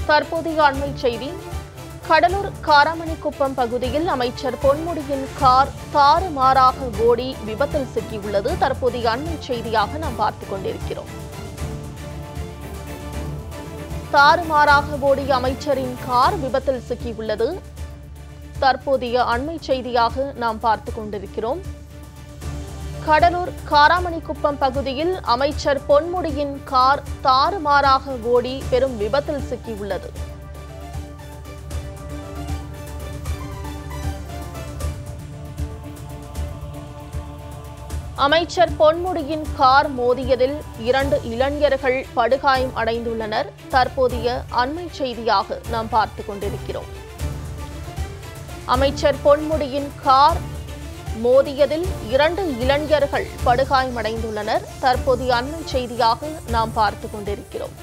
தற்போதைய அண்மை செய்தி கடலூர் காராமணிக்குப்பம் பகுதியில் அமைச்சர் பொன்முடியின் கார் தாறுமாறாக ஓடி விபத்தில் சிக்கியுள்ளது தற்போதைய அண்மை செய்தியாக நாம் பார்த்துக் கொண்டிருக்கிறோம் தாறுமாறாக ஓடிய அமைச்சரின் கார் விபத்தில் சிக்கியுள்ளது தற்போதைய அண்மை செய்தியாக நாம் பார்த்துக் கொண்டிருக்கிறோம் கடலூர் காராமணிக்குப்பம் பகுதியில் அமைச்சர் பொன்முடியின் கார் தாறுமாறாக ஓடி பெரும் விபத்தில் சிக்கியுள்ளது அமைச்சர் பொன்முடியின் கார் மோதியதில் இரண்டு இளைஞர்கள் படுகாயம் அடைந்துள்ளனர் தற்போதைய அண்மை செய்தியாக நாம் பார்த்துக் கொண்டிருக்கிறோம் அமைச்சர் பொன்முடியின் கார் மோதியதில் இரண்டு இளைஞர்கள் படுகாயமடைந்துள்ளனர் தற்போதைய அண்மை செய்தியாக நாம் பார்த்துக் கொண்டிருக்கிறோம்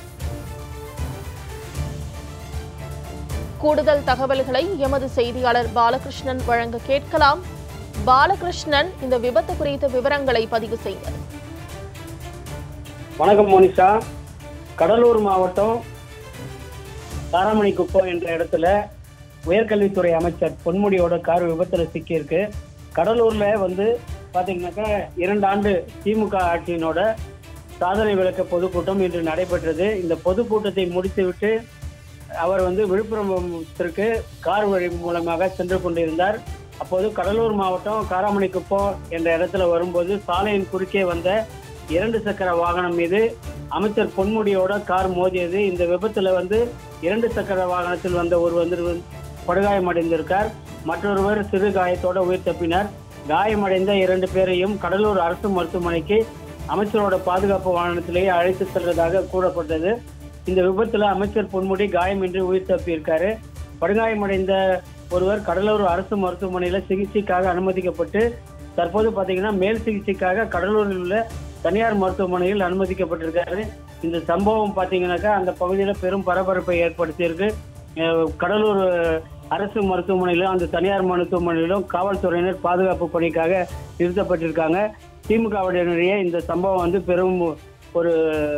கூடுதல் தகவல்களை எமது செய்தியாளர் பாலகிருஷ்ணன் வழங்க கேட்கலாம் பாலகிருஷ்ணன் இந்த விபத்து குறித்த விவரங்களை பதிவு செய்யுங்கள் வணக்கம் மோனிஷா கடலூர் மாவட்டம் தாராமணிக்குப்பம் என்ற இடத்துல உயர்கல்வித்துறை அமைச்சர் பொன்முடியோட கார் விபத்துல சிக்கியிருக்கு கடலூர்ல வந்து பாத்தீங்கன்னாக்கா இரண்டு ஆண்டு திமுக ஆட்சியினோட சாதனை விளக்க பொதுக்கூட்டம் இன்று நடைபெற்றது இந்த பொதுக்கூட்டத்தை முடித்துவிட்டு அவர் வந்து விழுப்புரத்திற்கு கார் வழி மூலமாக சென்று கொண்டிருந்தார் அப்போது கடலூர் மாவட்டம் காராமணிக்குப்பம் என்ற இடத்துல வரும்போது சாலையின் குறுக்கே வந்த இரண்டு சக்கர வாகனம் மீது அமைச்சர் பொன்முடியோட கார் மோதியது இந்த விபத்துல வந்து இரண்டு சக்கர வாகனத்தில் வந்த ஒரு வந்து படுகாயமடைந்திருக்கார் மற்றொருவர் சிறு காயத்தோட உயிர் தப்பினார் காயமடைந்த இரண்டு பேரையும் கடலூர் அரசு மருத்துவமனைக்கு அமைச்சரோட பாதுகாப்பு வாகனத்திலேயே அழைத்து செல்வதாக கூறப்பட்டது இந்த விபத்துல அமைச்சர் பொன்முடி காயமின்றி உயிர் தப்பியிருக்காரு படுகாயமடைந்த ஒருவர் கடலூர் அரசு மருத்துவமனையில சிகிச்சைக்காக அனுமதிக்கப்பட்டு தற்போது பாத்தீங்கன்னா மேல் சிகிச்சைக்காக கடலூரில் உள்ள தனியார் மருத்துவமனையில் அனுமதிக்கப்பட்டிருக்காரு இந்த சம்பவம் பாத்தீங்கன்னாக்கா அந்த பகுதியில பெரும் பரபரப்பை ஏற்படுத்தியிருக்கு அஹ் கடலூர் அரசு மருத்துவமனையிலும் அந்த தனியார் மருத்துவமனையிலும் காவல்துறையினர் பாதுகாப்பு பணிக்காக நிறுத்தப்பட்டிருக்காங்க திமுகவினரிடையே இந்த சம்பவம் வந்து பெரும் ஒரு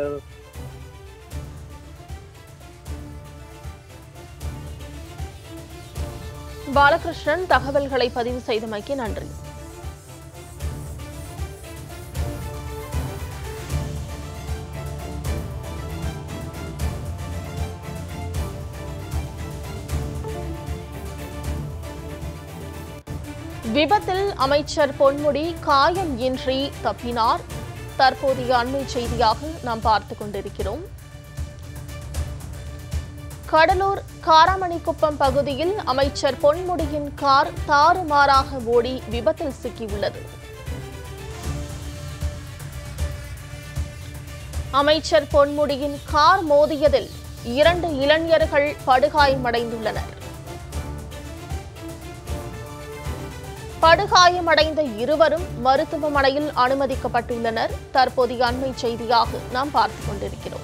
பாலகிருஷ்ணன் தகவல்களை பதிவு செய்தமைக்கு நன்றி விபத்தில் அமைச்சர் பொன்முடி காயம் இன்றி தப்பினார் தற்போதைய அண்மை செய்தியாக நாம் பார்த்துக் கொண்டிருக்கிறோம் கடலூர் காராமணிக்குப்பம் பகுதியில் அமைச்சர் பொன்முடியின் கார் தாறுமாறாக ஓடி விபத்தில் சிக்கியுள்ளது அமைச்சர் பொன்முடியின் கார் மோதியதில் இரண்டு இளைஞர்கள் படுகாயமடைந்துள்ளனர் படுகாயமடைந்த இருவரும் மருத்துவமனையில் அனுமதிக்கப்பட்டுள்ளனர் தற்போதைய அண்மை செய்தியாக நாம் பார்த்துக் கொண்டிருக்கிறோம்